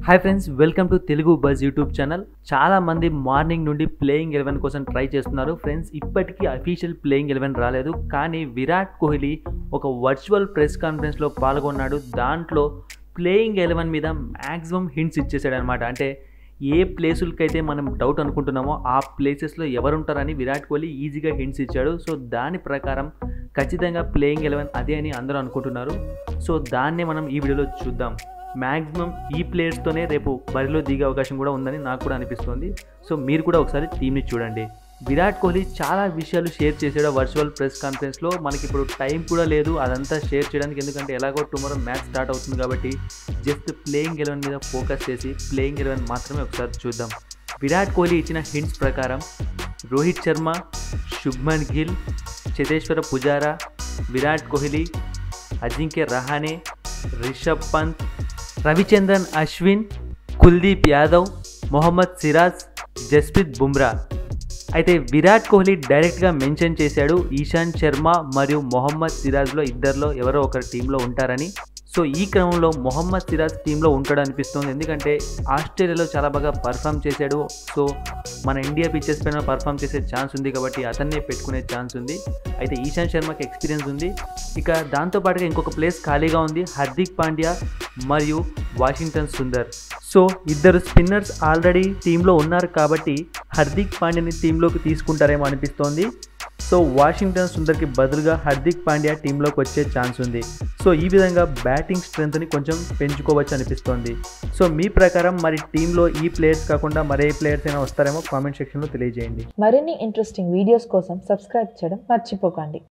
hi friends welcome to Telugu Buzz YouTube channel చాలా మంది morning నుండి ప్లేయింగ్ ఎలెవెన్ కోసం ట్రై చేస్తున్నారు ఫ్రెండ్స్ ఇప్పటికీ అఫీషియల్ ప్లేయింగ్ ఎలెవెన్ రాలేదు కానీ విరాట్ కోహ్లీ ఒక వర్చువల్ ప్రెస్ కాన్ఫరెన్స్లో పాల్గొన్నాడు దాంట్లో ప్లేయింగ్ ఎలెవెన్ మీద మ్యాక్సిమం హింట్స్ ఇచ్చేసాడు అనమాట అంటే ఏ ప్లేసులకైతే మనం డౌట్ అనుకుంటున్నామో ఆ ప్లేసెస్లో ఎవరుంటారని విరాట్ కోహ్లీ ఈజీగా హింట్స్ ఇచ్చాడు సో దాని ప్రకారం ఖచ్చితంగా ప్లేయింగ్ ఎలెవెన్ అదే అని అందరూ అనుకుంటున్నారు సో దాన్నే మనం ఈ వీడియోలో చూద్దాం మ్యాక్సిమం ఈ ప్లేయర్స్తోనే రేపు బరిలో దిగే అవకాశం కూడా ఉందని నాకు కూడా అనిపిస్తుంది సో మీరు కూడా ఒకసారి టీంని చూడండి విరాట్ కోహ్లీ చాలా విషయాలు షేర్ చేసాడు వర్చువల్ ప్రెస్ కాన్ఫరెన్స్లో మనకి ఇప్పుడు టైం కూడా లేదు అదంతా షేర్ చేయడానికి ఎందుకంటే ఎలాగో టుమారో మ్యాచ్ స్టార్ట్ అవుతుంది కాబట్టి జస్ట్ ప్లేయింగ్ ఎలెవెన్ మీద ఫోకస్ చేసి ప్లేయింగ్ ఎలెవెన్ మాత్రమే ఒకసారి చూద్దాం విరాట్ కోహ్లీ ఇచ్చిన హింట్స్ ప్రకారం రోహిత్ శర్మ శుభ్మన్ గిల్ చేతేశ్వర పుజారా విరాట్ కోహ్లీ అజింక్య రహానే రిషబ్ పంత్ రవిచంద్రన్ అశ్విన్ కుల్దీప్ యాదవ్ మొహమ్మద్ సిరాజ్ జస్ప్రీత్ బుమ్రా అయితే విరాట్ కోహ్లీ డైరెక్ట్గా మెన్షన్ చేశాడు ఈశాంత్ శర్మ మరియు మొహమ్మద్ సిరాజ్లో ఇద్దరిలో ఎవరో ఒకరి టీంలో ఉంటారని సో ఈ క్రమంలో మొహమ్మద్ సిరాజ్ టీంలో ఉంటాడు అనిపిస్తుంది ఎందుకంటే ఆస్ట్రేలియాలో చాలా బాగా పర్ఫామ్ చేశాడు సో మన ఇండియా పిచ్చెస్ పైన పర్ఫామ్ చేసే ఛాన్స్ ఉంది కాబట్టి అతన్నే పెట్టుకునే ఛాన్స్ ఉంది అయితే ఈశాంత్ శర్మకి ఎక్స్పీరియన్స్ ఉంది ఇక దాంతోపాటుగా ఇంకొక ప్లేస్ ఖాళీగా ఉంది హార్దిక్ పాండ్యా మరియు వాషింగ్టన్ సుందర్ సో ఇద్దరు స్పిన్నర్స్ ఆల్రెడీ టీంలో ఉన్నారు కాబట్టి హార్దిక్ పాండ్యాని టీంలోకి తీసుకుంటారేమో అనిపిస్తోంది సో వాషింగ్టన్ సుందర్కి బదులుగా హార్దిక్ పాండ్యా టీంలోకి వచ్చే ఛాన్స్ ఉంది సో ఈ విధంగా బ్యాటింగ్ స్ట్రెంత్ని కొంచెం పెంచుకోవచ్చు అనిపిస్తోంది సో మీ ప్రకారం మరి టీంలో ఈ ప్లేయర్స్ కాకుండా మరే ప్లేయర్స్ అయినా వస్తారేమో కామెంట్ సెక్షన్లో తెలియజేయండి మరిన్ని ఇంట్రెస్టింగ్ వీడియోస్ కోసం సబ్స్క్రైబ్ చేయడం మర్చిపోకండి